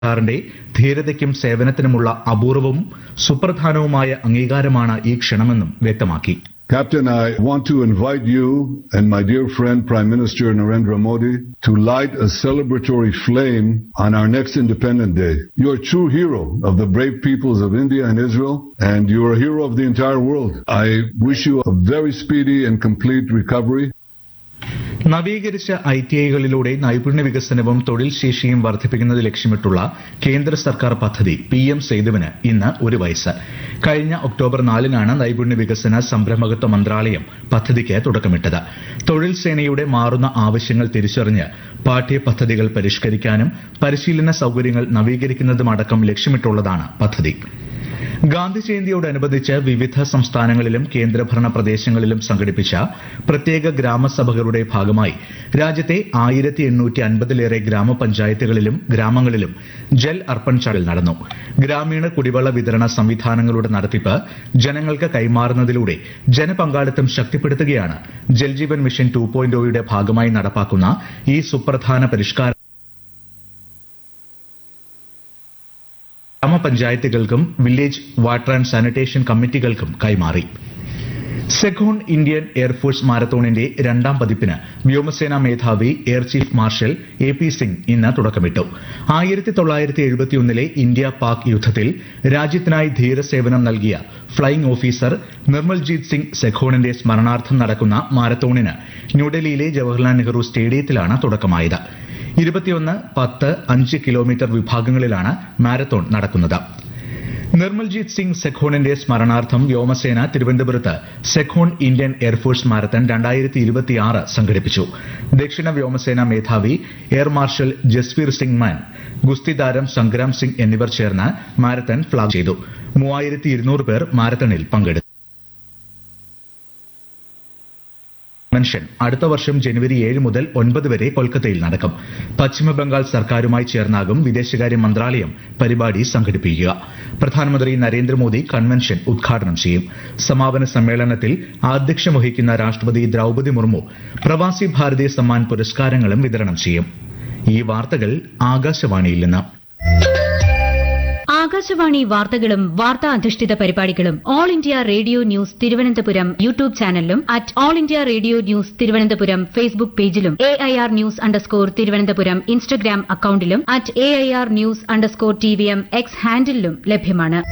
സർക്കാരിന്റെ ധീരതയ്ക്കും സേവനത്തിനുമുള്ള അപൂർവവും സുപ്രധാനവുമായ അംഗീകാരമാണ് ഈ ക്ഷണമെന്നും വ്യക്തമാക്കി Captain, I want to invite you and my dear friend Prime Minister Narendra Modi to light a celebratory flame on our next Independent Day. You're a true hero of the brave peoples of India and Israel, and you're a hero of the entire world. I wish you a very speedy and complete recovery. നവീകരിച്ച I T ഐകളിലൂടെ നൈപുണ്യ വികസനവും തൊഴിൽ ശേഷിയും വർദ്ധിപ്പിക്കുന്നത് ലക്ഷ്യമിട്ടുള്ള കേന്ദ്ര സർക്കാർ പദ്ധതി പി എം സേതുവിന് ഇന്ന് ഒരു വയസ്സ് കഴിഞ്ഞ ഒക്ടോബർ നാലിനാണ് നൈപുണ്യ വികസന സംരംഭകത്വ മന്ത്രാലയം പദ്ധതിക്ക് തുടക്കമിട്ടത് തൊഴിൽ സേനയുടെ മാറുന്ന ആവശ്യങ്ങൾ തിരിച്ചറിഞ്ഞ് പാഠ്യപദ്ധതികൾ പരിഷ്കരിക്കാനും പരിശീലന സൌകര്യങ്ങൾ നവീകരിക്കുന്നതുമടക്കം ലക്ഷ്യമിട്ടുള്ളതാണ് പദ്ധതി ഗാന്ധി ജയന്തിയോടനുബന്ധിച്ച് വിവിധ സംസ്ഥാനങ്ങളിലും കേന്ദ്രഭരണ പ്രദേശങ്ങളിലും സംഘടിപ്പിച്ച പ്രത്യേക ഗ്രാമസഭകളുടെ ഭാഗമായി രാജ്യത്തെ ആയിരത്തി എണ്ണൂറ്റി അൻപതിലേറെ ഗ്രാമപഞ്ചായത്തുകളിലും ഗ്രാമങ്ങളിലും ജൽ അർപ്പൺ ചടൽ നടന്നു ഗ്രാമീണ കുടിവെള്ള വിതരണ സംവിധാനങ്ങളുടെ നടത്തിപ്പ് ജനങ്ങൾക്ക് കൈമാറുന്നതിലൂടെ ജനപങ്കാളിത്തം ശക്തിപ്പെടുത്തുകയാണ് ജൽജീവൻ മിഷൻ ടു പോയിന്റ് ഭാഗമായി നടപ്പാക്കുന്ന ഈ സുപ്രധാന പരിഷ്കാരം ഗ്രാമപഞ്ചായത്തുകൾക്കും വില്ലേജ് വാട്ടർ ആൻഡ് സാനിറ്റേഷൻ കമ്മിറ്റികൾക്കും കൈമാറി സെഖോൺ ഇന്ത്യൻ എയർഫോഴ്സ് മാരത്തോണിന്റെ രണ്ടാം പതിപ്പിന് വ്യോമസേനാ മേധാവി air chief marshal A P Singh ഇന്ന് തുടക്കമിട്ടു ആയിരത്തി തൊള്ളായിരത്തി എഴുപത്തിയൊന്നിലെ ഇന്ത്യ പാക് യുദ്ധത്തിൽ രാജ്യത്തിനായി ധീരസേവനം നൽകിയ ഫ്ളൈയിംഗ് ഓഫീസർ നിർമ്മൽജീത് സിംഗ് സെഖോണിന്റെ സ്മരണാർത്ഥം നടക്കുന്ന മാരത്തോണിന് ന്യൂഡൽഹിയിലെ ജവഹർലാൽ നെഹ്റു സ്റ്റേഡിയത്തിലാണ് തുടക്കമായത് ഇരുപത്തിയൊന്ന് പത്ത് അഞ്ച് കിലോമീറ്റർ വിഭാഗങ്ങളിലാണ് മാരത്തോൺ നടക്കുന്നത് നിർമ്മൽജീത് സിംഗ് സെഖോണിന്റെ സ്മരണാർത്ഥം വ്യോമസേന തിരുവനന്തപുരത്ത് സെഖോൺ ഇന്ത്യൻ എയർഫോഴ്സ് മാരത്തൺ രണ്ടായിരത്തി ഇരുപത്തിയാറ് സംഘടിപ്പിച്ചു ദക്ഷിണ വ്യോമസേന മേധാവി എയർ മാർഷൽ ജസ്വീർ സിംഗ് മാൻ ഗുസ്തി താരം സംഗ്രാം സിംഗ് എന്നിവർ ചേർന്ന് മാരത്തൺ ഫ്ളാഗ് ചെയ്തു മൂവായിരത്തി ഇരുന്നൂറ് പേർ മാരത്തണിൽ പങ്കെടുത്തു കൺവെൻഷൻ അടുത്ത വർഷം ജനുവരി ഏഴ് മുതൽ ഒൻപത് വരെ കൊൽക്കത്തയിൽ നടക്കും പശ്ചിമബംഗാൾ സർക്കാരുമായി ചേർന്നാകും വിദേശകാര്യ മന്ത്രാലയം പരിപാടി സംഘടിപ്പിക്കുക പ്രധാനമന്ത്രി നരേന്ദ്രമോദി കൺവെൻഷൻ ഉദ്ഘാടനം ചെയ്യും സമാപന സമ്മേളനത്തിൽ ആധ്യക്ഷം വഹിക്കുന്ന രാഷ്ട്രപതി ദ്രൌപദി മുർമു പ്രവാസി ഭാരതീയ സമ്മാൻ പുരസ്കാരങ്ങളും വിതരണം ചെയ്യും ഈ വാർത്തകൾ ആകാശവാണിയിൽ നിന്ന് ആകാശവാണി വാർത്തകളും വാർത്താ അധിഷ്ഠിത പരിപാടികളും all India radio news Thiruvananthapuram YouTube ചാനലിലും at all India radio news Thiruvananthapuram Facebook പേജിലും A I R news underscore Thiruvananthapuram Instagram അക്കൌണ്ടിലും at A I R news underscore T V M X ഹാൻഡിലും ലഭ്യമാണ്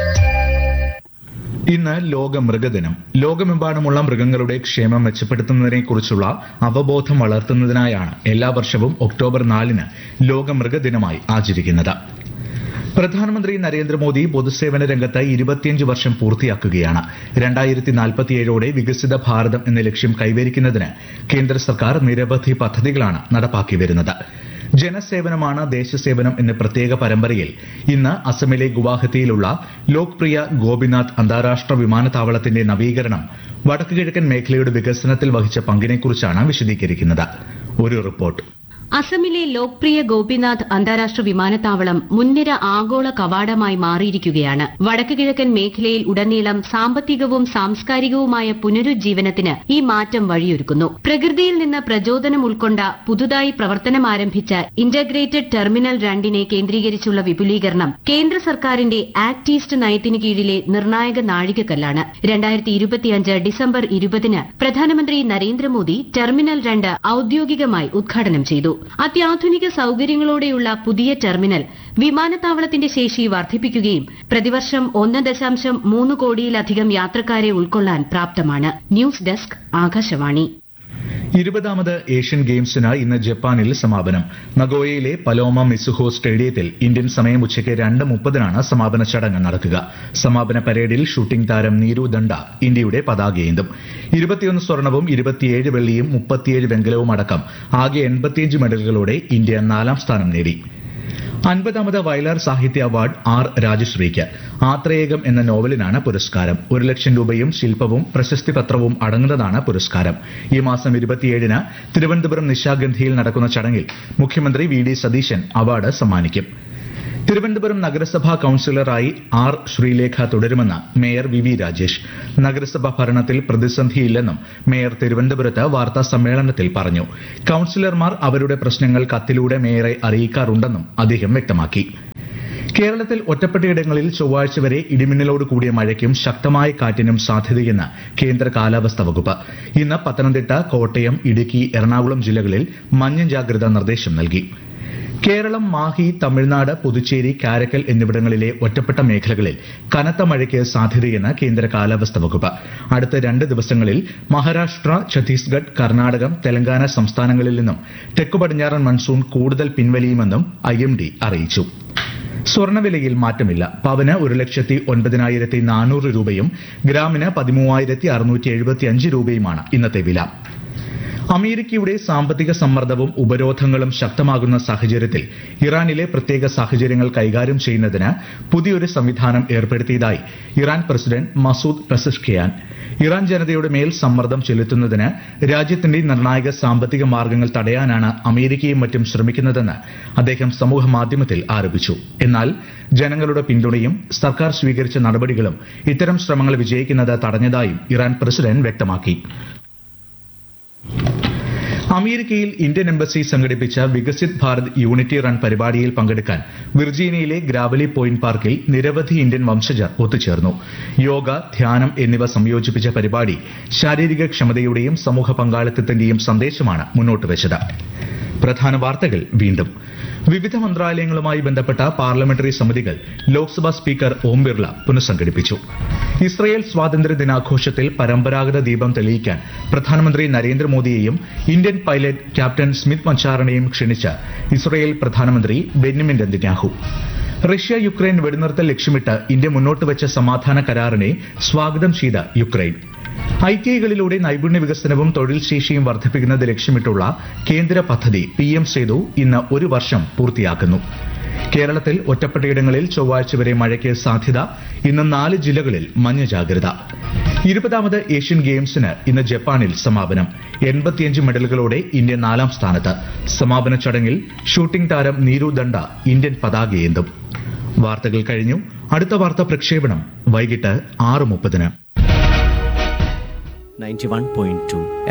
ഇന്ന് ലോക മൃഗദിനം ലോകമെമ്പാടുമുള്ള മൃഗങ്ങളുടെ ക്ഷേമം മെച്ചപ്പെടുത്തുന്നതിനെക്കുറിച്ചുള്ള അവബോധം വളർത്തുന്നതിനായാണ് എല്ലാ വർഷവും ഒക്ടോബർ നാലിന് ലോക മൃഗദിനമായി ആചരിക്കുന്നത് പ്രധാനമന്ത്രി നരേന്ദ്രമോദി പൊതുസേവന രംഗത്ത് ഇരുപത്തിയഞ്ച് വർഷം പൂർത്തിയാക്കുകയാണ് രണ്ടായിരത്തി നാൽപ്പത്തിയേഴോടെ വികസിത ഭാരതം എന്ന ലക്ഷ്യം കൈവരിക്കുന്നതിന് കേന്ദ്ര സർക്കാർ നിരവധി പദ്ധതികളാണ് നടപ്പാക്കി വരുന്നത് ജനസേവനമാണ് ദേശസേവനം എന്ന പ്രത്യേക പരമ്പരയിൽ ഇന്ന് അസമിലെ ഗുവാഹത്തിയിലുള്ള ലോക്പ്രിയ ഗോപിനാഥ് അന്താരാഷ്ട്ര വിമാനത്താവളത്തിന്റെ നവീകരണം വടക്കുകിഴക്കൻ മേഖലയുടെ വികസനത്തിൽ വഹിച്ച പങ്കിനെക്കുറിച്ചാണ് വിശദീകരിക്കുന്നത് ഒരു റിപ്പോർട്ട് അസമിലെ ലോക്പ്രിയ ഗോപിനാഥ് അന്താരാഷ്ട്ര വിമാനത്താവളം മുൻനിര ആഗോള കവാടമായി മാറിയിരിക്കുകയാണ് വടക്ക് കിഴക്കൻ മേഖലയിൽ ഉടനീളം സാമ്പത്തികവും സാംസ്കാരികവുമായ പുനരുജ്ജീവനത്തിന് ഈ മാറ്റം വഴിയൊരുക്കുന്നു പ്രകൃതിയിൽ നിന്ന് പ്രചോദനം ഉൾക്കൊണ്ട പുതുതായി പ്രവർത്തനം ആരംഭിച്ച ഇന്റഗ്രേറ്റഡ് ടെർമിനൽ രണ്ടിനെ കേന്ദ്രീകരിച്ചുള്ള വിപുലീകരണം കേന്ദ്ര സർക്കാരിന്റെ ആക്ട് ഈസ്റ്റ് നയത്തിന് കീഴിലെ നിർണായക നാഴികക്കല്ലാണ് രണ്ടായിരത്തി ഇരുപത്തിയഞ്ച് ഡിസംബർ ഇരുപതിന് പ്രധാനമന്ത്രി നരേന്ദ്രമോദി ടെർമിനൽ രണ്ട് ഔദ്യോഗികമായി ഉദ്ഘാടനം ചെയ്തു അത്യാധുനിക സൌകര്യങ്ങളോടെയുള്ള പുതിയ ടെർമിനൽ വിമാനത്താവളത്തിന്റെ ശേഷി വർദ്ധിപ്പിക്കുകയും പ്രതിവർഷം ഒന്ന് ദശാംശം മൂന്ന് കോടിയിലധികം യാത്രക്കാരെ ഉൾക്കൊള്ളാൻ പ്രാപ്തമാണ് ന്യൂസ് ഡെസ്ക് ആകാശവാണി ഇരുപതാമത് ഏഷ്യൻ ഗെയിംസിന് ഇന്ന് ജപ്പാനിൽ സമാപനം നഗോയയിലെ പലോമ മിസുഹോ സ്റ്റേഡിയത്തിൽ ഇന്ത്യൻ സമയം ഉച്ചയ്ക്ക് രണ്ട് മുപ്പതിനാണ് സമാപന ചടങ്ങ് നടക്കുക സമാപന പരേഡിൽ ഷൂട്ടിംഗ് താരം നീരു ദണ്ഡ ഇന്ത്യയുടെ പതാകയേന്തും ഇരുപത്തിയൊന്ന് സ്വർണവും ഇരുപത്തിയേഴ് വെള്ളിയും മുപ്പത്തിയേഴ് വെങ്കലവും അടക്കം ആകെ എൺപത്തിയഞ്ച് മെഡലുകളോടെ ഇന്ത്യ നാലാം സ്ഥാനം നേടി അൻപതാമത് വയലാർ സാഹിത്യ അവാർഡ് ആർ രാജശ്രീക്ക് ആത്രേയകം എന്ന നോവലിനാണ് പുരസ്കാരം ഒരു ലക്ഷം രൂപയും ശില്പവും പ്രശസ്തി പത്രവും അടങ്ങുന്നതാണ് പുരസ്കാരം ഈ മാസം ഇരുപത്തിയേഴിന് തിരുവനന്തപുരം നിശാഗന്ധിയിൽ നടക്കുന്ന ചടങ്ങിൽ മുഖ്യമന്ത്രി വി ഡി സതീശൻ അവാർഡ് സമ്മാനിക്കും തിരുവനന്തപുരം നഗരസഭാ കൌൺസിലറായി ആർ ശ്രീലേഖ തുടരുമെന്ന് മേയർ വി വി രാജേഷ് നഗരസഭാ ഭരണത്തിൽ പ്രതിസന്ധിയില്ലെന്നും മേയർ തിരുവനന്തപുരത്ത് വാർത്താ സമ്മേളനത്തിൽ പറഞ്ഞു കൌൺസിലർമാർ അവരുടെ പ്രശ്നങ്ങൾ കത്തിലൂടെ മേയറെ അറിയിക്കാറുണ്ടെന്നും അദ്ദേഹം വ്യക്തമാക്കി കേരളത്തിൽ ഒറ്റപ്പെട്ടയിടങ്ങളിൽ ചൊവ്വാഴ്ച വരെ ഇടിമിന്നലോട് കൂടിയ മഴയ്ക്കും ശക്തമായ കാറ്റിനും സാധ്യതയെന്ന് കേന്ദ്ര കാലാവസ്ഥാ വകുപ്പ് ഇന്ന് പത്തനംതിട്ട കോട്ടയം ഇടുക്കി എറണാകുളം ജില്ലകളിൽ മഞ്ഞ ജാഗ്രതാ നിർദ്ദേശം നൽകി കേരളം മാഹി തമിഴ്നാട് പുതുച്ചേരി കാരക്കൽ എന്നിവിടങ്ങളിലെ ഒറ്റപ്പെട്ട മേഖലകളിൽ കനത്ത മഴയ്ക്ക് സാധ്യതയെന്ന് കേന്ദ്ര കാലാവസ്ഥാ വകുപ്പ് അടുത്ത രണ്ട് ദിവസങ്ങളിൽ മഹാരാഷ്ട്ര ഛത്തീസ്ഗഡ് കർണാടകം തെലങ്കാന സംസ്ഥാനങ്ങളിൽ നിന്നും തെക്കു പടിഞ്ഞാറൻ മൺസൂൺ കൂടുതൽ പിൻവലിയുമെന്നും ഐ അറിയിച്ചു സ്വർണ്ണവിലയിൽ മാറ്റമില്ല പവന് ഒരു ലക്ഷത്തി ഒൻപതിനായിരത്തി നാനൂറ് രൂപയും ഗ്രാമിന് പതിമൂവായിരത്തി അറുന്നൂറ്റി എഴുപത്തിയഞ്ച് രൂപയുമാണ് ഇന്നത്തെ വില അമേരിക്കയുടെ സാമ്പത്തിക സമ്മർദ്ദവും ഉപരോധങ്ങളും ശക്തമാകുന്ന സാഹചര്യത്തിൽ ഇറാനിലെ പ്രത്യേക സാഹചര്യങ്ങൾ കൈകാര്യം ചെയ്യുന്നതിന് പുതിയൊരു സംവിധാനം ഏർപ്പെടുത്തിയതായി Iran president Masoud Pezeshkian Iran ജനതയുടെ മേൽ സമ്മർദ്ദം ചെലുത്തുന്നതിന് രാജ്യത്തിന്റെ നിർണായക സാമ്പത്തിക മാർഗങ്ങൾ തടയാനാണ് അമേരിക്കയും മറ്റും ശ്രമിക്കുന്നതെന്ന് അദ്ദേഹം സമൂഹ മാധ്യമത്തിൽ ആരോപിച്ചു എന്നാൽ ജനങ്ങളുടെ പിന്തുണയും സർക്കാർ സ്വീകരിച്ച നടപടികളും ഇത്തരം ശ്രമങ്ങൾ വിജയിക്കുന്നത് തടഞ്ഞതായും ഇറാൻ പ്രസിഡന്റ് വ്യക്തമാക്കി അമേരിക്കയിൽ ഇന്ത്യൻ എംബസി സംഘടിപ്പിച്ച വികസിത് ഭാരത് യൂണിറ്റി റൺ പരിപാടിയിൽ പങ്കെടുക്കാൻ വിർജീനിയയിലെ ഗ്രാവലി പോയിന്റ് പാർക്കിൽ നിരവധി ഇന്ത്യൻ വംശജർ ഒത്തുചേർന്നു യോഗ ധ്യാനം എന്നിവ സംയോജിപ്പിച്ച പരിപാടി ശാരീരിക ക്ഷമതയുടെയും സമൂഹ പങ്കാളിത്തത്തിന്റെയും സന്ദേശമാണ് മുന്നോട്ട് വെച്ചത് പ്രധാന വാർത്തകൾ വീണ്ടും വിവിധ മന്ത്രാലയങ്ങളുമായി ബന്ധപ്പെട്ട പാർലമെന്ററി സമിതികൾ ലോക്സഭാ സ്പീക്കർ ഓം ബിർള പുനഃസംഘടിപ്പിച്ചു ഇസ്രയേൽ സ്വാതന്ത്ര്യ ദിനാഘോഷത്തിൽ പരമ്പരാഗത ദീപം തെളിയിക്കാൻ പ്രധാനമന്ത്രി നരേന്ദ്രമോദിയെയും ഇന്ത്യൻ പൈലറ്റ് ക്യാപ്റ്റൻ സ്മിത്ത് മച്ചാറിനെയും ക്ഷണിച്ച് ഇസ്രയേൽ പ്രധാനമന്ത്രി ബെന്യമിൻ നെതന്യാഹു റഷ്യ യുക്രൈൻ വെടിനിർത്തൽ ലക്ഷ്യമിട്ട് ഇന്ത്യ മുന്നോട്ട് വെച്ച സമാധാന കരാറിനെ സ്വാഗതം ചെയ്ത യുക്രൈൻ ഐ ടി ഐകളിലൂടെ നൈപുണ്യ വികസനവും തൊഴിൽ ശേഷിയും വർദ്ധിപ്പിക്കുന്നത് ലക്ഷ്യമിട്ടുള്ള കേന്ദ്ര പദ്ധതി പി എം സേതു ഇന്ന് ഒരു വർഷം പൂർത്തിയാക്കുന്നു കേരളത്തിൽ ഒറ്റപ്പെട്ടയിടങ്ങളിൽ ചൊവ്വാഴ്ച വരെ മഴയ്ക്ക് സാധ്യത ഇന്ന് നാല് ജില്ലകളിൽ മഞ്ഞ ജാഗ്രത ഇരുപതാമത് ഏഷ്യൻ ഗെയിംസിന് ഇന്ന് ജപ്പാനിൽ സമാപനം എൺപത്തിയഞ്ച് മെഡലുകളോടെ ഇന്ത്യ നാലാം സ്ഥാനത്ത് സമാപന ചടങ്ങിൽ ഷൂട്ടിംഗ് താരം നീരു ദണ്ഡ ഇന്ത്യൻ പതാകയേന്തും വാർത്തകൾ കഴിഞ്ഞു അടുത്ത വാർത്താ പ്രക്ഷേപണം വൈകിട്ട് ആറ് മുപ്പതിന് 91.2